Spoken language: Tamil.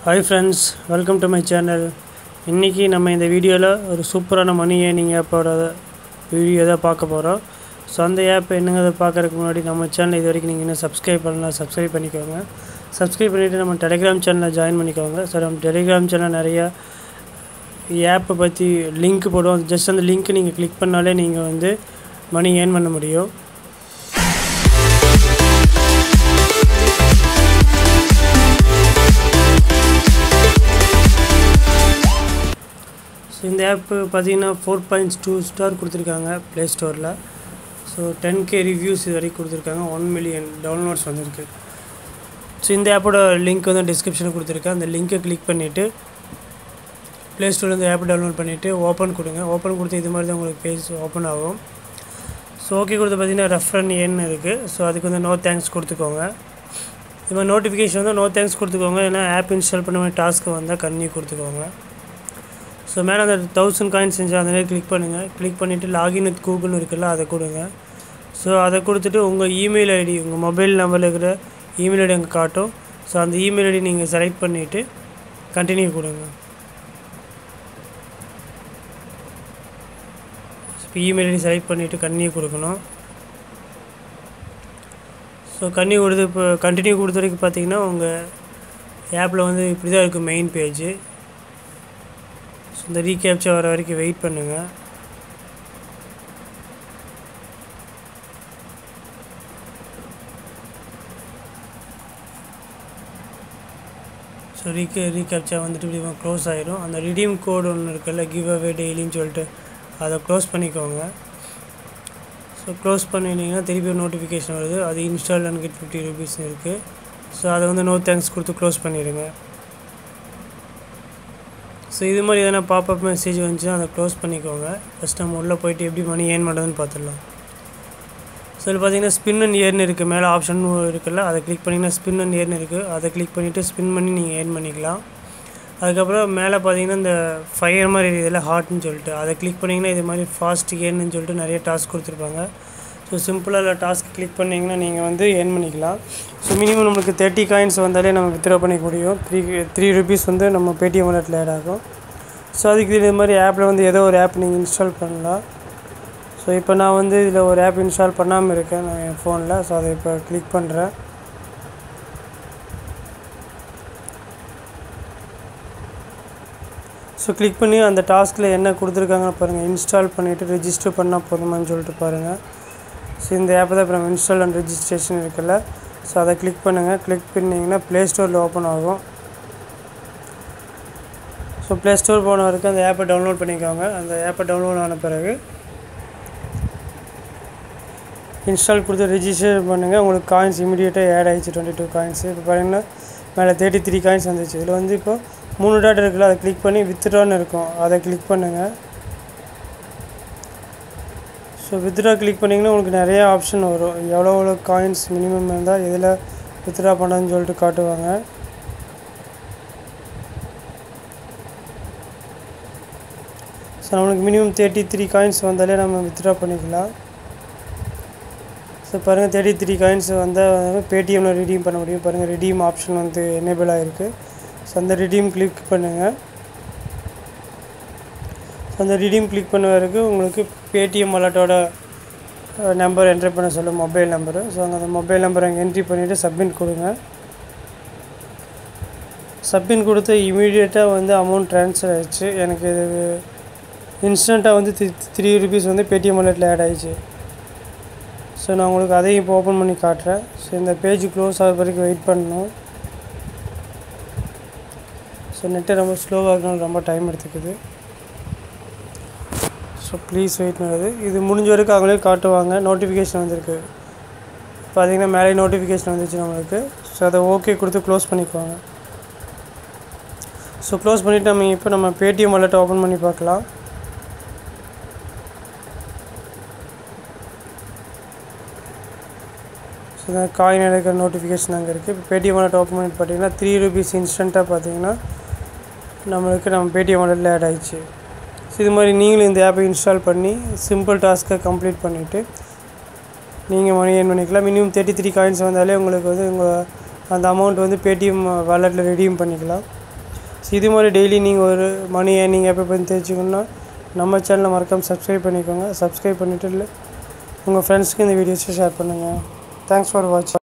hi friends welcome to my channel இன்றைக்கி நம்ம இந்த வீடியோவில் ஒரு சூப்பரான மணி ஏர்னிங் ஆப்போட வீடியோ தான் பார்க்க போகிறோம் ஸோ அந்த ஆப் என்னங்கிறத பார்க்குறதுக்கு முன்னாடி நம்ம சேனல் இது வரைக்கும் நீங்கள் இன்னும் சப்ஸ்கிரைப் பண்ணலாம் சப்ஸ்கிரைப் பண்ணிக்கோங்க சப்ஸ்கிரைப் பண்ணிவிட்டு நம்ம டெலிகிராம் சேனலில் ஜாயின் பண்ணிக்கோங்க ஸோ நம்ம டெலிகிராம் சேனல் நிறையா ஆப்பை பற்றி லிங்க் போடுவோம் ஜஸ்ட் அந்த லிங்க் நீங்கள் கிளிக் பண்ணாலே நீங்கள் வந்து மணி ஏர்ன் பண்ண முடியும் ஸோ இந்த ஆப்பு பார்த்தீங்கன்னா ஃபோர் பாயிண்ட்ஸ் டூ ஸ்டார் கொடுத்துருக்காங்க ப்ளே ஸ்டோரில் ஸோ டென் கே ரிவ்யூஸ் இது வரைக்கும் கொடுத்துருக்காங்க ஒன் மில்லியன் டவுன்லோட்ஸ் வந்திருக்கு ஸோ இந்த ஆப்போட லிங்க் வந்து டிஸ்கிரிப்ஷனில் கொடுத்துருக்கேன் அந்த லிங்க்கை கிளிக் பண்ணிவிட்டு ப்ளே ஸ்டோரில் இந்த ஆப் டவுன்லோட் பண்ணிவிட்டு ஓப்பன் கொடுங்க ஓப்பன் கொடுத்து இது மாதிரி தான் உங்களுக்கு பேஜ் ஓப்பன் ஆகும் ஸோ ஓகே கொடுத்து பார்த்தீங்கன்னா ரெஃபரன் ஏன்னு இருக்குது ஸோ அதுக்கு வந்து நோ தேங்க்ஸ் கொடுத்துக்கோங்க இது மாதிரி நோட்டிஃபிகேஷன் வந்து நோ தேங்க்ஸ் கொடுத்துக்கோங்க ஏன்னா ஆப் இன்ஸ்டால் பண்ண மாதிரி டாஸ்க்கு வந்தால் கண்ணி கொடுத்துக்கோங்க ஸோ மேலே அந்த தௌசண்ட் காயின்ஸ் செஞ்சு அந்த மாதிரி கிளிக் பண்ணுங்கள் கிளிக் பண்ணிவிட்டு லாகின் வித் கூகுள்னு இருக்குல்ல அதை கொடுங்க ஸோ அதை கொடுத்துட்டு உங்கள் இமெயில் ஐடி உங்கள் மொபைல் நம்பரில் இருக்கிற இமெயில் ஐடி அங்கே காட்டும் ஸோ அந்த இமெயில் ஐடி நீங்கள் செலக்ட் பண்ணிவிட்டு கண்டினியூ கொடுங்க இப்போ இமெயில் ஐடி செலக்ட் பண்ணிவிட்டு கண்டினியூ கொடுக்கணும் ஸோ கண்டினியூ கொடுத்து இப்போ கண்டினியூ கொடுத்த வரைக்கும் பார்த்தீங்கன்னா உங்கள் ஆப்பில் வந்து இப்படி தான் இருக்குது மெயின் பேஜு ஸோ இந்த ரீகேப்ச்சா வர வரைக்கும் வெயிட் பண்ணுங்கள் ஸோ ரீகே ரீகேப்ச்சா வந்துட்டு இப்படி க்ளோஸ் ஆயிரும் அந்த ரிடீம் கோடு ஒன்று இருக்குல்ல கிவ் அவே டெய்லின்னு சொல்லிட்டு அதை க்ளோஸ் பண்ணிக்கோங்க ஸோ க்ளோஸ் பண்ணிட்டீங்கன்னா திருப்பி ஒரு நோட்டிஃபிகேஷன் வருது அது இன்ஸ்டால் அண்ட் கெட் ஃபிஃப்டி ருபீஸ்னு இருக்குது ஸோ அதை வந்து நோ தேங்க்ஸ் கொடுத்து க்ளோஸ் பண்ணிடுங்க ஸோ இது மாதிரி எதனா பாப்அப் மெசேஜ் வந்துச்சுன்னா அதை க்ளோஸ் பண்ணிக்கோங்க ஃபஸ்ட் நம்ம உள்ளே போயிட்டு எப்படி மணி ஏர்ன் பண்ணுறதுன்னு பார்த்துடலாம் ஸோ இதில் பார்த்தீங்கன்னா ஸ்பின் அண்ட் ஏர்னு இருக்குது மேலே ஆப்ஷன் இருக்குல்ல அதை கிளிக் பண்ணிங்கன்னா ஸ்பின் அண்ட் ஏர்னு இருக்குது அதை கிளிக் பண்ணிவிட்டு ஸ்பின் பண்ணி நீங்கள் ஏர்ன் பண்ணிக்கலாம் அதுக்கப்புறம் மேலே பார்த்தீங்கன்னா இந்த ஃபயர் மாதிரி இதில் ஹார்ட்னு சொல்லிட்டு அதை கிளிக் பண்ணிங்கன்னா இது மாதிரி ஃபாஸ்ட் ஏர்னு சொல்லிட்டு நிறைய டாஸ்க் கொடுத்துருப்பாங்க ஸோ சிம்பிளாக இல்லை டாஸ்க் கிளிக் பண்ணிங்கன்னா நீங்கள் வந்து ஏர்ன் பண்ணிக்கலாம் ஸோ மினிமம் நம்மளுக்கு தேர்ட்டி காயின்ஸ் வந்தாலே நம்ம வித்ட்ரா பண்ணிக்க முடியும் த்ரீ த்ரீ ருபீஸ் வந்து நம்ம பேடிஎம் வாலெட்டில் ஆட் ஆகும் ஸோ அதுக்கு இது மாதிரி ஆப்பில் வந்து ஏதோ ஒரு ஆப் நீங்கள் இன்ஸ்டால் பண்ணலாம் ஸோ இப்போ நான் வந்து இதில் ஒரு ஆப் இன்ஸ்டால் பண்ணாமல் இருக்கேன் நான் என் ஃபோனில் ஸோ அதை இப்போ கிளிக் பண்ணுறேன் ஸோ கிளிக் பண்ணி அந்த டாஸ்கில் என்ன கொடுத்துருக்காங்கன்னு பாருங்கள் இன்ஸ்டால் பண்ணிவிட்டு ரெஜிஸ்டர் பண்ணால் போதுமான்னு சொல்லிட்டு பாருங்கள் ஸோ இந்த ஆப்பை தான் இப்போ நம்ம இன்ஸ்டால் அண்ட் ரெஜிஸ்ட்ரேஷன் இருக்குல்ல ஸோ அதை கிளிக் பண்ணுங்கள் கிளிக் பண்ணிங்கன்னா ப்ளே ஸ்டோரில் ஓப்பன் ஆகும் ஸோ ப்ளே ஸ்டோர் போன வரைக்கும் அந்த ஆப்பை டவுன்லோட் பண்ணிக்கோங்க அந்த ஆப்பை டவுன்லோட் ஆன பிறகு இன்ஸ்டால் கொடுத்து ரெஜிஸ்டர் பண்ணுங்கள் உங்களுக்கு காயின்ஸ் இமீடியட்டாக ஆட் ஆகிடுச்சு டுவெண்ட்டி டூ காயின்ஸ் இப்போ பார்த்தீங்கன்னா மேலே தேர்ட்டி த்ரீ காயின்ஸ் வந்துச்சு இதில் வந்து இப்போ மூணு டாட் இருக்குல்ல அதை கிளிக் பண்ணி வித்ட்ரான்னு இருக்கும் அதை கிளிக் பண்ணுங்கள் ஸோ வித்ட்ரா கிளிக் பண்ணிங்கன்னா உங்களுக்கு நிறைய ஆப்ஷன் வரும் எவ்வளோ எவ்வளோ காயின்ஸ் மினிமம் இருந்தால் எதில் வித்ட்ரா பண்ணணும்னு சொல்லிட்டு காட்டுவாங்க ஸோ நம்மளுக்கு மினிமம் தேர்ட்டி த்ரீ காயின்ஸ் வந்தாலே நம்ம வித்ட்ரா பண்ணிக்கலாம் ஸோ பாருங்கள் தேர்ட்டி த்ரீ காயின்ஸ் வந்தால் பேடிஎம்மில் ரிடீம் பண்ண முடியும் பாருங்கள் ரிடீம் ஆப்ஷன் வந்து எனேபிள் ஆகிருக்கு ஸோ அந்த ரிடீம் கிளிக் பண்ணுங்கள் ஸோ அந்த ரிடீம் கிளிக் பண்ண வரைக்கும் உங்களுக்கு பேடிஎம் வாலெட்டோட நம்பர் என்ட்ரி பண்ண சொல்லும் மொபைல் நம்பரு ஸோ அங்கே அந்த மொபைல் நம்பரை அங்கே என்ட்ரி பண்ணிவிட்டு சப்மிட் கொடுங்க சப்மிட் கொடுத்து இமீடியட்டாக வந்து அமௌண்ட் ட்ரான்ஸ்ஃபர் ஆயிடுச்சு எனக்கு இது இன்ஸ்டண்ட்டாக வந்து த்ரீ த்ரீ ருபீஸ் வந்து பேடிஎம் வாலெட்டில் ஆட் ஆயிடுச்சு ஸோ நான் உங்களுக்கு அதையும் இப்போ ஓப்பன் பண்ணி காட்டுறேன் ஸோ இந்த பேஜ் க்ளோஸ் ஆகிற வரைக்கும் வெயிட் பண்ணணும் ஸோ நெட்டு ரொம்ப ஸ்லோவாக இருக்கணும் ரொம்ப டைம் எடுத்துக்குது ஸோ ப்ளீஸ் வெயிட் பண்ணுறது இது முடிஞ்ச வரைக்கும் அவங்களே காட்டுவாங்க நோட்டிஃபிகேஷன் வந்திருக்கு பார்த்தீங்கன்னா மேலே நோட்டிஃபிகேஷன் வந்துச்சு நம்மளுக்கு ஸோ அதை ஓகே கொடுத்து க்ளோஸ் பண்ணிக்குவாங்க ஸோ க்ளோஸ் பண்ணிவிட்டு நம்ம இப்போ நம்ம பேடிஎம் வாலெட்டை ஓப்பன் பண்ணி பார்க்கலாம் ஸோ இந்த காயின் எடுக்கிற நோட்டிஃபிகேஷன் அங்கே இருக்குது இப்போ பேடிஎம் வாலெட் ஓப்பன் பண்ணி பார்த்தீங்கன்னா த்ரீ ருபீஸ் இன்ஸ்டண்ட்டாக பார்த்தீங்கன்னா நம்மளுக்கு நம்ம பேடிஎம் வாலெட்டில் ஆட் ஆயிடுச்சு ஸோ இது மாதிரி நீங்களும் இந்த ஆப்பை இன்ஸ்டால் பண்ணி சிம்பிள் டாஸ்க்கை கம்ப்ளீட் பண்ணிவிட்டு நீங்கள் மணி ஏர்ன் பண்ணிக்கலாம் மினிமம் தேர்ட்டி த்ரீ காயின்ஸ் வந்தாலே உங்களுக்கு வந்து உங்கள் அந்த அமௌண்ட் வந்து பேடிஎம் வாலெட்டில் ரெடீம் பண்ணிக்கலாம் ஸோ இது மாதிரி டெய்லி நீங்கள் ஒரு மணி ஏர்னிங் ஆப்பை பற்றி தெரிஞ்சுக்கணுன்னா நம்ம சேனலை மறக்காமல் சப்ஸ்கிரைப் பண்ணிக்கோங்க சப்ஸ்கிரைப் பண்ணிவிட்டு உங்கள் ஃப்ரெண்ட்ஸ்க்கு இந்த வீடியோஸை ஷேர் பண்ணுங்கள் தேங்க்ஸ் ஃபார் வாட்சிங்